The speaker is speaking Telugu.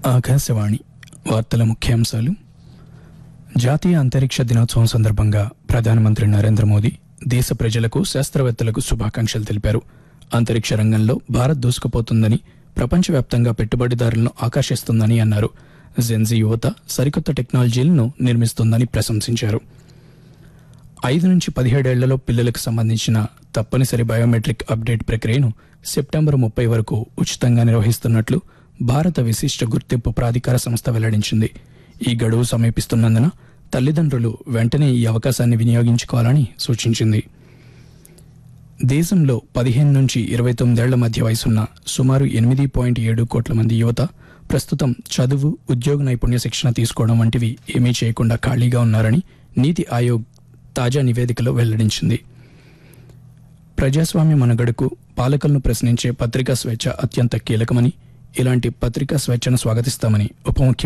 ఆకాశవాణి వార్తల ముఖ్యాంశాలు జాతీయ అంతరిక్ష దినోత్సవం సందర్భంగా ప్రధానమంత్రి నరేంద్ర మోదీ దేశ ప్రజలకు శాస్త్రవేత్తలకు శుభాకాంక్షలు తెలిపారు అంతరిక్ష రంగంలో భారత్ దూసుకుపోతుందని ప్రపంచవ్యాప్తంగా పెట్టుబడిదారులను ఆకర్షిస్తుందని అన్నారు జెన్జీ యువత సరికొత్త టెక్నాలజీలను నిర్మిస్తుందని ప్రశంసించారు ఐదు నుంచి పదిహేడేళ్లలో పిల్లలకు సంబంధించిన తప్పనిసరి బయోమెట్రిక్ అప్డేట్ ప్రక్రియను సెప్టెంబర్ ముప్పై వరకు ఉచితంగా నిర్వహిస్తున్నట్లు భారత విశిష్ట గుర్తింపు ప్రాధికార సంస్థ వెల్లడించింది ఈ గడువు సమీపిస్తున్నందున తల్లిదండ్రులు వెంటనే ఈ అవకాశాన్ని వినియోగించుకోవాలని సూచించింది దేశంలో పదిహేను నుంచి ఇరవై తొమ్మిదేళ్ల మధ్య వయసున్న సుమారు ఎనిమిది పాయింట్ ఏడు కోట్ల మంది యువత ప్రస్తుతం చదువు ఉద్యోగ నైపుణ్య శిక్షణ తీసుకోవడం వంటివి ఏమీ చేయకుండా ఖాళీగా ఉన్నారని నీతి ఆయోగ్ తాజా నివేదికలో వెల్లడించింది ప్రజాస్వామ్య మనుగడకు పాలకులను ప్రశ్నించే పత్రికా స్వేచ్ఛ అత్యంత కీలకమని ఇలాంటి పత్రికా స్వేచ్ఛను స్వాగతిస్తామని ఉప ముఖ్యమంత్రి